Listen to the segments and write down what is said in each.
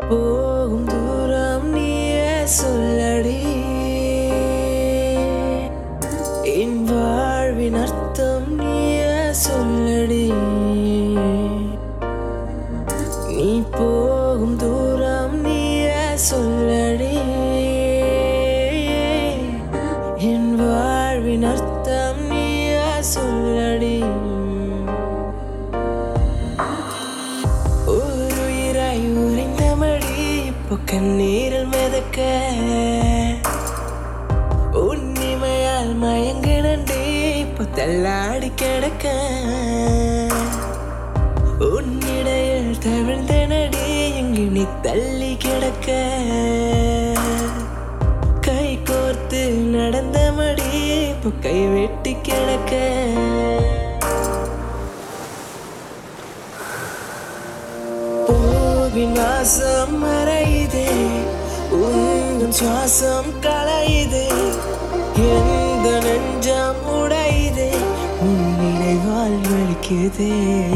போகும் தூரம் நீயே சொல்லடி என் வாழ்வின் அர்த்தம் நீயே சொல்லடி நீ போகும் தூரம் நீயே சொல்லடி என் வாழ்வின் அர்த்தம் நீயே சொல்லடி ஒரு உயிராய் உறைந்த மடி இப்போ கண்ணீரில் மிதக்க உன்னிமையால் மயங்க நன்றி இப்போ தள்ளாடி கிடக்க உன்னிடையில் தவிழ்ந்த நடி எங்கு நீ தள்ளி கிடக்க கை கோர்த்து நடந்த மடி இப்போ கை வெட்டி கிடக்க பூவின் வாசம் மறையுதே உன் சுவாசம் கலையுதே எந்த நெஞ்சம் உடையுதே உன் நினைவால் வலிக்குதே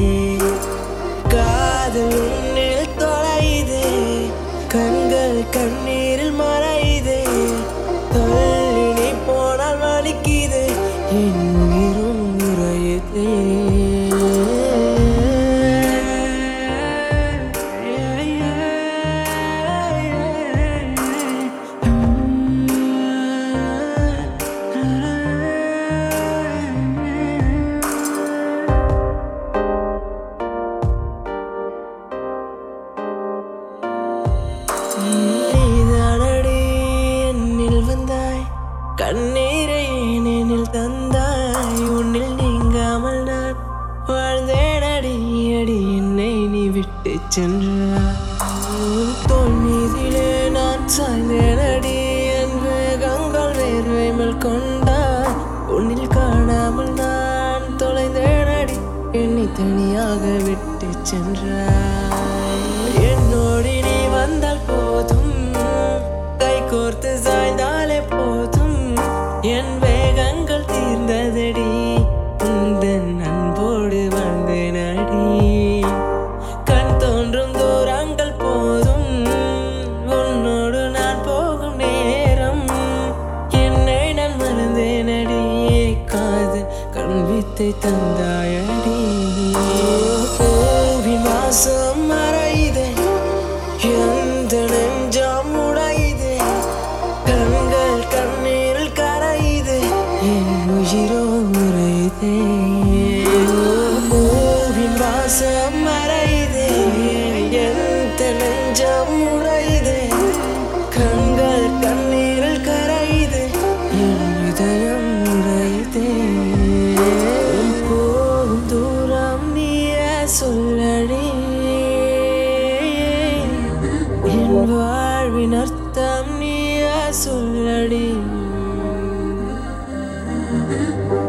காதல் உன்னில் தொலையுதே கண்கள் கண்ணீரில் மறையுதே தள்ளி நீ போனால் வலிக்குதே என் உயிரும் உறையுதே நீதானடி என்னில் வந்தாய் கண்ணீரை ஏனெனில் தந்தாய் உன்னில் நீங்காமல் நான் வாழ்ந்தேன் அடி அடி என்னை நீ விட்டு சென்றாய் உன் தோள் மீதிலே நான் சாய்ந்தேன் அடி என் வேகங்கள் வேர்வை மேல் கொண்டாய் உன்னில் காணாமல் நான் தொலைந்தேன் அடி என்னை தனியாக விட்டு சென்றாய் என்னோடு நீ வந்தால் போதும் கை கோர்த்து சாய்ந்தாலே போதும் என் வேகங்கள் தீர்ந்ததடி உந்தன் அன்போடு வாழ்ந்தேன் அடி கண் தோன்றும் தூரங்கள் போதும் உன்னோடு நான் போகும் நேரம் என்னை நான் மறந்தேன் அடி காது கண் வித்தை தந்தாயடி பூவின் வாசம் மறையுதே எந்த நெஞ்சம் உடையுதே கண்கள் கண்ணீரில் கரையுதே என் உயிரோ உறையுதே பூவின் வாசம் மறையுதே எந்த நெஞ்சம் உடையுதே கண்கள் கண்ணீரில் கரையுதே என் இதயம் உடையுதே உன் போகும் தூரம் நீயே சொல்லடி என் வாழ்வின் அர்த்தம் நீயே சொல்லடி